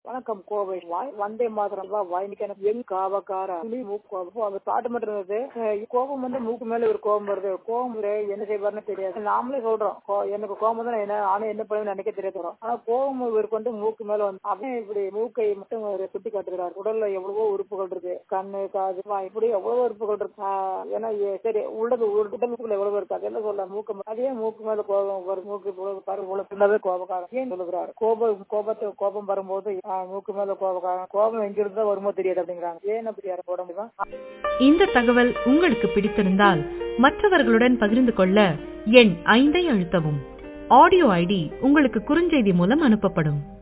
வணக்கம் கோவை வாய் வந்தே மாத்திரம் வா வாய் எனக்கு எங் காவக்கார புலி மூக்கு கோபம் அந்த பாட்டு மட்டும் இருந்தது அஹ் கோபம் வந்து மூக்கு மேல ஒரு கோபம் வருது கோபம் வருது, என்ன செய்வார்னு தெரியாது நாமளே சொல்றோம் கோ- எனக்கு கோபம் தான் என்ன ஆனா என்ன பண்ணுவேன்னு நினைக்க தெரியாது வரும். ஆனா கோபம் இவருக்கு வந்து மூக்கு மேல வந்து அப்படியே இப்படி மூக்கை மட்டும் ஒரு சுட்டி காட்டுகிறார் உடல்ல எவ்வளவோ உறுப்புகள் இருக்கு கண்ணு காது வாய், இப்படி எவ்வளவோ உறுப்புகள் இருக்கு ஆஹ் ஏன்னா ஏ- சரி உள்ளது ஒரு உடலுக்குள்ள எவ்வளவு இருக்கு அதெல்லாம் சொல்ல மூக்கு மேல- அதே மூக்கு மேல கோபம் வரும் மூக்கு இவ்வளவு பாரு இவ்வளவு சின்னதே கோபக்காரன் ஏன் சொல்லுகிறார் கோபம் கோபத்தை கோபம் வரும்போது ஆஹ் மூக்கு மேல கோபக்காரன் கோபம் எங்கிருந்தா வருமோ தெரியாது அப்படிங்கிறாங்க ஏன் அப்படி யாரும் போட முடியுமா இந்த தகவல் உங்களுக்கு பிடித்திருந்தால் மற்றவர்களுடன் பகிர்ந்து கொள்ள எண் ஐந்தை அழுத்தவும் ஆடியோ ஐடி உங்களுக்கு குறுஞ்செய்தி மூலம் அனுப்பப்படும்